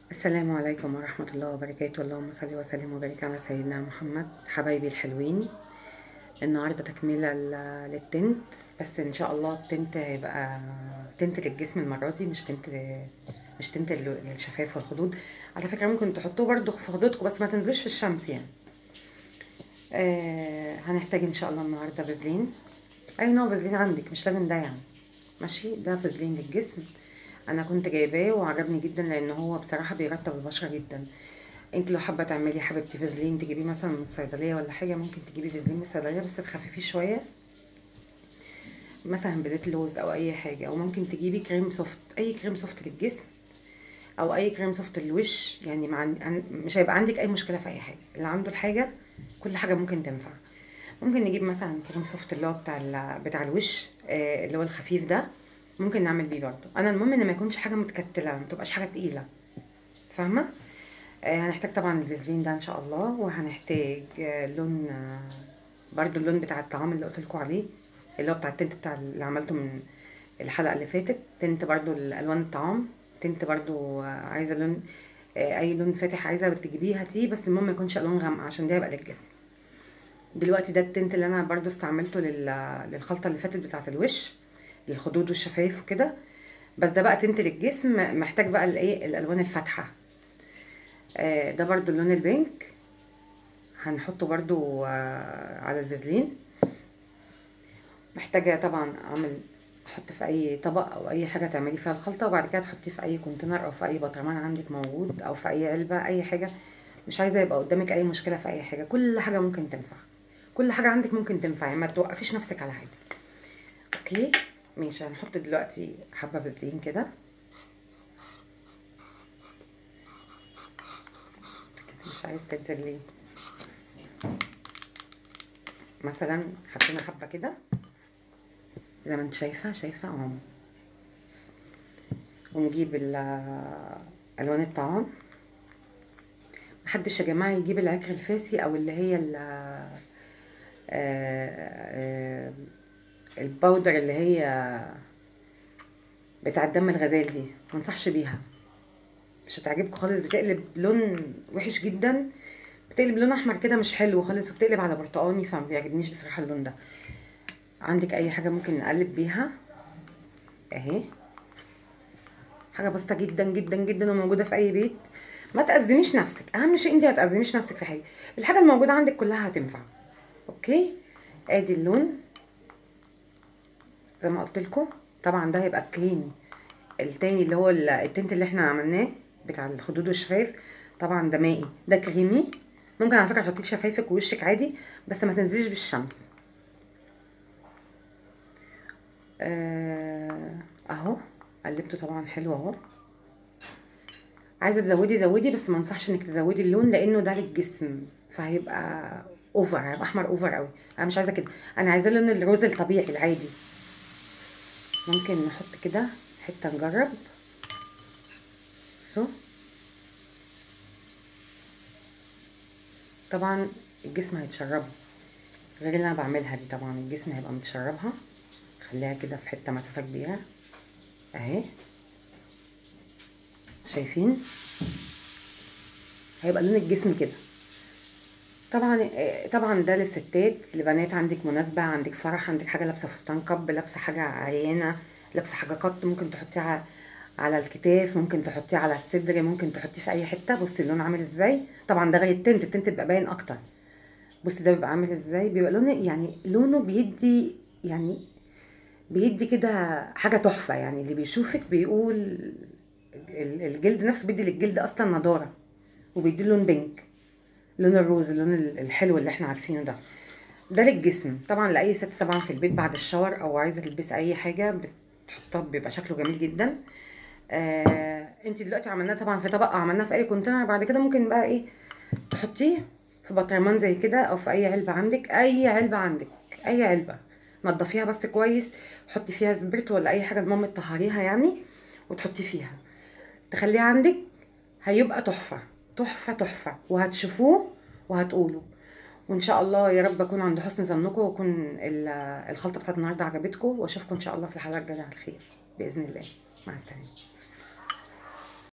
السلام عليكم ورحمة الله وبركاته اللهم صل وسلم وبارك على سيدنا محمد حبايبي الحلوين النهاردة تكملة ل- للتنت بس ان شاء الله التنت هيبقى تنت للجسم المرة دي مش تنت مش تنت لل- للشفايف والخدود على فكرة ممكن تحطوه برضو في خدودكم بس ما تنزلوش في الشمس يعني آه هنحتاج ان شاء الله النهاردة فازلين اي نوع فازلين عندك مش لازم ده يعني ماشي ده فازلين للجسم انا كنت جايباه وعجبني جدا لان هو بصراحه بيرطب البشره جدا انت لو حابه تعملي حبيبتي فازلين تجيبيه مثلا من الصيدليه ولا حاجه ممكن تجيبي فازلين من الصيدليه بس تخففيه شويه مثلا بزيت لوز او اي حاجه او ممكن تجيبي كريم سوفت اي كريم سوفت للجسم او اي كريم سوفت للوش يعني مع عن- مش هيبقى عندك اي مشكله في اي حاجه اللي عنده الحاجه كل حاجه ممكن تنفع ممكن نجيب مثلا كريم سوفت اللي هو بتاع ال- بتاع الوش آه، اللي هو الخفيف ده ممكن نعمل بيه برضه انا المهم ان ما يكونش حاجه متكتله ما تبقاش حاجه تقيله فاهمه آه هنحتاج طبعا الفازلين ده ان شاء الله وهنحتاج آه لون آه برضه اللون بتاع الطعام اللي قلت لكم عليه اللي هو بتاع التنت بتاع اللي عملته من الحلقه اللي فاتت تنت برضه الالوان الطعام تنت برضه آه عايزه لون آه اي لون فاتح عايزه تجيبيه هاتيه بس المهم ما يكونش الوان غامقه عشان ده هيبقى للجسم دلوقتي ده التنت اللي انا برضو استعملته لل- للخلطه اللي فاتت بتاعه الوش للخدود والشفايف وكده بس ده بقى تنت للجسم محتاج بقى الايه الالوان الفاتحه آه، ده برضو اللون البينك هنحطه برضو آه، على الفازلين محتاجه طبعا اعمل احط في اي طبق او اي حاجه تعملي فيها الخلطه وبعد كده تحطيه في اي كونتينر او في اي برطمان عندك موجود او في اي علبه اي حاجه مش عايزه يبقى قدامك اي مشكله في اي حاجه كل حاجه ممكن تنفع كل حاجه عندك ممكن تنفع يعني ما توقفيش نفسك على حاجه اوكي ماشي هنحط دلوقتي حبه فازلين كده انت مش عايز تنزل ليه مثلا حطينا حبه كده زي ما انت شايفه شايفه اهو ونجيب ال- الوان الطعام محدش يا جماعه يجيب العكر الفاسي او اللي هي ال آه، الباودر اللي هي بتاع الدم الغزال دي منصحش بيها مش هتعجبكم خالص بتقلب لون وحش جدا بتقلب لون احمر كده مش حلو خالص وبتقلب على برتقاني فما بيعجبنيش بصراحه اللون ده عندك اي حاجه ممكن نقلب بيها اهي حاجه بسيطه جدا جدا جدا وموجوده في اي بيت ما تأزميش نفسك اهم شيء انت ما تأزميش نفسك في حاجه الحاجه الموجوده عندك كلها هتنفع اوكي ادي اللون زي ما قلت لكم طبعا ده هيبقى كريمي التاني اللي هو ال- التنت اللي احنا عملناه بتاع الخدود والشفايف طبعا ده مائي ده كريمي ممكن على فكره تحطيه شفايفك ووشك عادي بس ما تنزليش بالشمس آه، اهو قلبته طبعا حلو اهو عايزه تزودي زودي بس ما انصحش انك تزودي اللون لانه ده للجسم فهيبقى اوفر هيبقى احمر اوفر قوي انا مش عايزه كده انا عايزه اللون الروز الطبيعي العادي ممكن نحط كده حته نجرب بصوا طبعا الجسم هيتشربها غير اللي انا بعملها دي طبعا الجسم هيبقى متشربها خليها كده في حته مسافه كبيره اهي شايفين هيبقى لون الجسم كده طبعا آه، طبعا ده للستات لبنات عندك مناسبة عندك فرح عندك حاجة لابسة فستان كب لابسة حاجة عيانة لابسة حاجة قط ممكن تحطيه على على الكتاف ممكن تحطيه على الصدر ممكن تحطيه في اي حتة بصي اللون عامل ازاي طبعا ده غير التنت التنت بيبقى باين اكتر بصي ده بيبقى عامل ازاي بيبقى لونه يعني لونه بيدي يعني بيدي كده حاجة تحفة يعني اللي بيشوفك بيقول ال- الجلد نفسه بيدي للجلد اصلا نضارة وبيدي لون بينك لون الروز اللون ال- الحلو اللي احنا عارفينه ده ده للجسم طبعا لاي ست طبعا في البيت بعد الشاور او عايزه تلبسي اي حاجه بتحطها بيبقى شكله جميل جدا آه انت دلوقتي عملناه طبعا في طبق أو عملناه في اي كونتينر بعد كده ممكن بقى ايه تحطيه في بطرمان زي كده او في اي علبه عندك اي علبه عندك اي علبه نضفيها بس كويس حطي فيها سبريت ولا اي حاجه المهم تطهريها يعني وتحطي فيها تخليه عندك هيبقى تحفة تحفة تحفة وهتشوفوه وهتقولوا وان شاء الله يا رب اكون عند حسن ظنكم واكون ال- الخلطة بتاعت النهاردة عجبتكم واشوفكم ان شاء الله في الحلقة الجاية على خير بإذن الله مع السلامة